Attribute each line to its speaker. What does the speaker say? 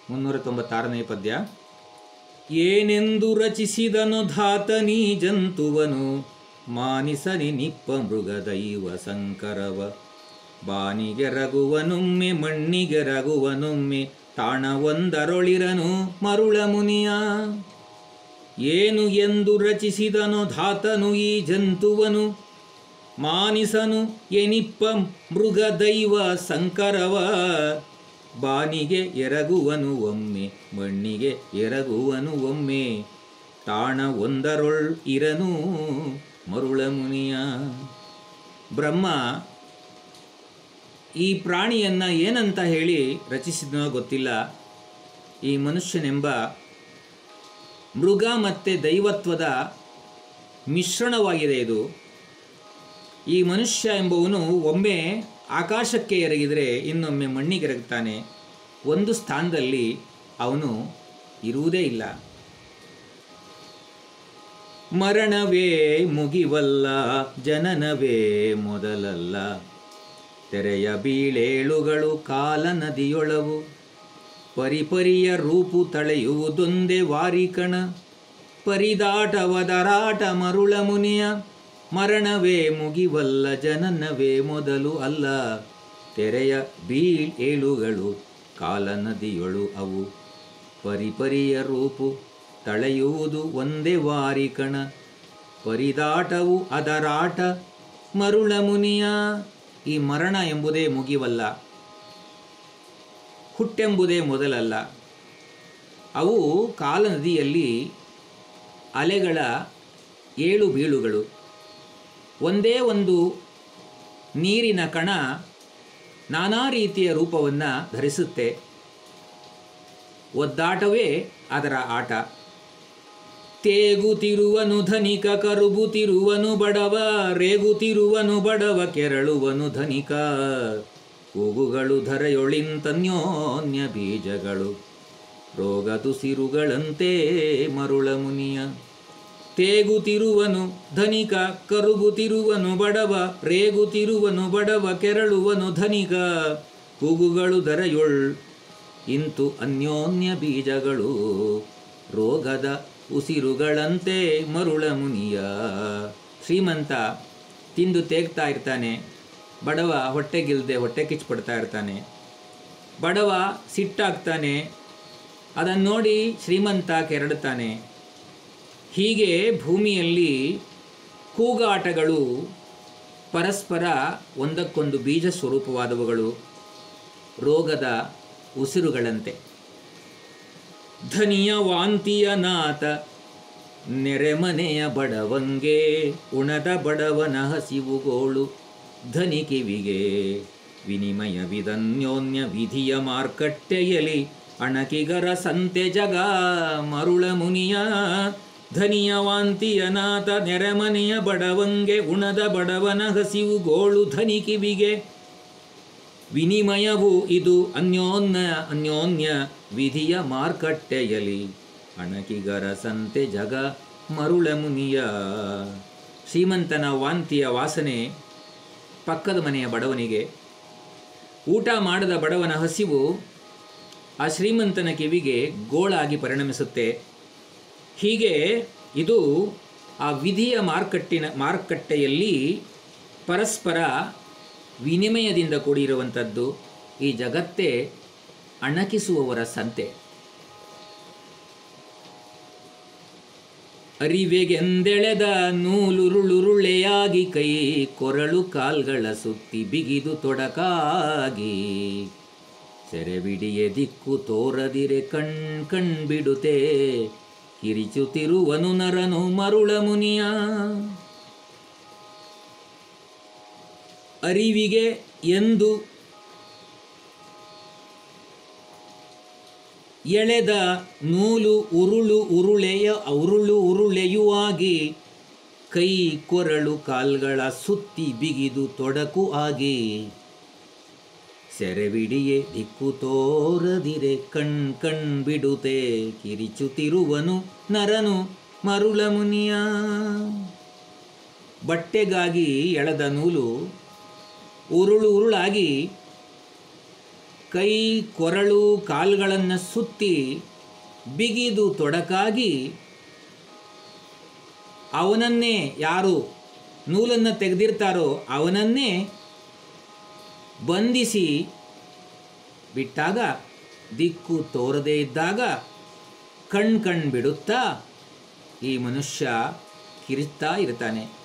Speaker 1: ಮುನ್ನೂರ ತೊಂಬತ್ತಾರನೇ ಪದ್ಯ ಏನೆಂದು ರಚಿಸಿದನು ಧಾತನಿ ಜಂತುವನು ಮಾನಿಸನಿ ನಿಪ್ಪ ಮೃಗ ದೈವ ಸಂಕರವ ಬಾನಿಗೆ ರಗುವನೊಮ್ಮೆ ಮಣ್ಣಿಗೆ ರಗುವನೊಮ್ಮೆ ತಾಣವೊಂದರೊಳಿರನು ಮರುಳ ಮುನಿಯ ಏನು ಎಂದು ರಚಿಸಿದನು ಧಾತನು ಈ ಜಂತುವನು ಮಾನಿಸನು ಎನಿಪ್ಪ ಮೃಗ ದೈವ ಸಂಕರವ ಬಾನಿಗೆ ಎರಗುವನು ಒಮ್ಮೆ ಮಣ್ಣಿಗೆ ಎರಗುವನು ಒಮ್ಮೆ ತಾಣ ಒಂದರೊಳ್ ಇರನು ಮರುಳ ಮುನಿಯ ಬ್ರಹ್ಮ ಈ ಪ್ರಾಣಿಯನ್ನ ಏನಂತ ಹೇಳಿ ರಚಿಸಿದನೋ ಗೊತ್ತಿಲ್ಲ ಈ ಮನುಷ್ಯನೆಂಬ ಮೃಗ ಮತ್ತು ದೈವತ್ವದ ಮಿಶ್ರಣವಾಗಿದೆ ಇದು ಈ ಮನುಷ್ಯ ಎಂಬುವನು ಒಮ್ಮೆ ಆಕಾಶಕ್ಕೆ ಎರಗಿದರೆ ಇನ್ನೊಮ್ಮೆ ಮಣ್ಣಿಗೆ ಎರಗುತ್ತಾನೆ ಒಂದು ಸ್ಥಾನದಲ್ಲಿ ಅವನು ಇರುವುದೇ ಇಲ್ಲ ಮರಣವೇ ಮುಗಿವಲ್ಲ ಜನನವೇ ಮೊದಲಲ್ಲ ತೆರೆಯ ಬೀಳೇಳುಗಳು ಕಾಲ ನದಿಯೊಳವು ಪರಿಪರಿಯ ರೂಪು ತಳೆಯುವುದೊಂದೇ ವಾರಿಕಣ ಪರಿದಾಟವದರಾಟ ಮರುಳ ಮುನಿಯ ಮರಣವೇ ಮುಗಿವಲ್ಲ ಜನನವೇ ಮೊದಲು ಅಲ್ಲ ತೆರೆಯ ಬೀಳ್ ಏಳುಗಳು ಕಾಲ ನದಿಯೊಳು ಅವು ಪರಿಪರಿಯ ರೂಪು ತಳೆಯುವುದು ಒಂದೇ ವಾರಿಕಣ ಪರಿದಾಟವು ಅದರಾಟ ಮರುಳ ಮುನಿಯ ಈ ಮರಣ ಎಂಬುದೇ ಮುಗಿವಲ್ಲ ಹುಟ್ಟೆಂಬುದೇ ಮೊದಲಲ್ಲ ಅವು ಕಾಲನದಿಯಲ್ಲಿ ಅಲೆಗಳ ಏಳು ಬೀಳುಗಳು ಒಂದೇ ಒಂದು ನೀರಿನ ಕಣ ನಾನಾ ರೀತಿಯ ರೂಪವನ್ನು ಧರಿಸುತ್ತೆ ಒದ್ದಾಟವೇ ಅದರ ಆಟ ತೇಗುತ್ತಿರುವನು ಧನಿಕ ಕರುಬುತ್ತಿರುವನು ಬಡವ ರೇಗುತ್ತಿರುವನು ಬಡವ ಕೆರಳುವನು ಧನಿಕ ಕೂಗುಗಳು ಧರೆಯೊಳಿಂತನ್ಯೋನ್ಯ ಬೀಜಗಳು ರೋಗ ತುಸಿರುಗಳಂತೆ ಮರುಳ ಮುನಿಯ ತೇಗುತ್ತಿರುವನು ಧನಿಕ ಕರುಗುತ್ತಿರುವನು ಬಡವ ರೇಗುತ್ತಿರುವನು ಬಡವ ಕೆರಳುವನು ಧನಿಕ ಕೂಗುಗಳು ಧರೆಯೊಳ್ ಇಂತು ಅನ್ಯೋನ್ಯ ಬೀಜಗಳು ರೋಗದ ಉಸಿರುಗಳಂತೆ ಮರುಳ ಮುನಿಯ ಶ್ರೀಮಂತ ತಿಂದು ತೇಗ್ತಾ ಇರ್ತಾನೆ ಬಡವ ಹೊಟ್ಟೆಗಿಲ್ದೆ ಹೊಟ್ಟೆ ಕಿಚ್ಪಡ್ತಾ ಇರ್ತಾನೆ ಬಡವ ಸಿಟ್ಟಾಗ್ತಾನೆ ಅದನ್ನು ನೋಡಿ ಶ್ರೀಮಂತ ಕೆರಡುತ್ತಾನೆ ಹೀಗೆ ಭೂಮಿಯಲ್ಲಿ ಕೂಗಾಟಗಳು ಪರಸ್ಪರ ಒಂದಕ್ಕೊಂದು ಬೀಜ ಸ್ವರೂಪವಾದವುಗಳು ರೋಗದ ಉಸಿರುಗಳಂತೆ ಧನಿಯ ವಾಂತಿಯ ನಾಥ ನೆರೆಮನೆಯ ಬಡವಂಗೆ ಉಣದ ಬಡವನ ಹಸಿವುಗೋಳು ಧನಿ ಕಿವಿಗೆ ವಿನಿಮಯವಿದನ್ಯೋನ್ಯ ವಿಧಿಯ ಮಾರ್ಕಟ್ಟೆಯಲಿ ಅಣಕಿಗರ ಸಂತೆ ಜಗ ಮರುಳ ಮುನಿಯ ಧನಿಯ ವಾಂತಿಯ ನಾಥ ನೆರೆಮನೆಯ ಬಡವಂಗೆ ಉಣದ ಬಡವನ ಹಸಿವು ಗೋಳು ಧನಿ ಕಿವಿಗೆ ವಿನಿಮಯವು ಇದು ಅನ್ಯೋನ್ಯ ಅನ್ಯೋನ್ಯ ವಿಧಿಯ ಮಾರ್ಕಟ್ಟೆಯಲಿ ಅಣಕಿಗರ ಸಂತೆ ಜಗ ಮರುಳ ಮುನಿಯ ಶ್ರೀಮಂತನ ವಾಂತಿಯ ವಾಸನೆ ಪಕ್ಕದ ಮನೆಯ ಬಡವನಿಗೆ ಊಟ ಮಾಡದ ಬಡವನ ಹಸಿವು ಆ ಶ್ರೀಮಂತನ ಕಿವಿಗೆ ಗೋಳಾಗಿ ಪರಿಣಮಿಸುತ್ತೆ ಹೀಗೆ ಇದು ಆ ವಿಧಿಯ ಮಾರ್ಕಟ್ಟಿನ ಮಾರುಕಟ್ಟೆಯಲ್ಲಿ ಪರಸ್ಪರ ವಿನಿಮಯದಿಂದ ಕೂಡಿರುವಂಥದ್ದು ಈ ಜಗತ್ತೇ ಅಣಕಿಸುವವರ ಸಂತೆ ಅರಿವೆಗೆಂದೆಳೆದ ನೂಲುರುಳುರುಳೆಯಾಗಿ ಕೈ ಕೊರಳು ಕಾಲ್ಗಳ ಸುತ್ತಿ ಬಿಗಿದು ತೊಡಕಾಗಿ ಸೆರೆಬಿಡಿಯ ದಿಕ್ಕು ತೋರದಿರೆ ಕಣ್ ಕಣ್ಬಿಡುತ್ತೆ ಕಿರಿಚುತ್ತಿರುವನು ನರನು ಮರುಳ ಮುನಿಯ ಅರಿವಿಗೆ ಎಂದು ಎಳೆದ ನೂಲು ಉರುಳು ಉರುಳೆಯ ಉರುಳು ಉರುಳೆಯುವಾಗಿ ಕೈ ಕೊರಳು ಕಾಲ್ಗಳ ಸುತ್ತಿ ಬಿಗಿದು ತೊಡಕು ಆಗಿ ಸೆರೆವಿಡಿಯೇ ದಿಕ್ಕು ತೋರದಿರೆ ಕಣ್ ಕಣ್ ಬಿಡುತ್ತೆ ಕಿರಿಚುತ್ತಿರುವನು ನರನು ಮರುಳ ಮುನಿಯ ಬಟ್ಟೆಗಾಗಿ ಎಳೆದ ನೂಲು ಉರುಳು ಉರುಳಾಗಿ ಕೈ ಕೊರಳು ಕಾಲುಗಳನ್ನು ಸುತ್ತಿ ಬಿಗಿದು ತೊಡಕಾಗಿ ಅವನನ್ನೇ ಯಾರು ನೂಲನ್ನು ತೆಗೆದಿರ್ತಾರೋ ಅವನನ್ನೇ ಬಂಧಿಸಿ ಬಿಟ್ಟಾಗ ದಿಕ್ಕು ತೋರದೇ ಇದ್ದಾಗ ಕಣ್ ಕಣ್ ಬಿಡುತ್ತಾ ಈ ಮನುಷ್ಯ ಕಿರಿತಾ ಇರ್ತಾನೆ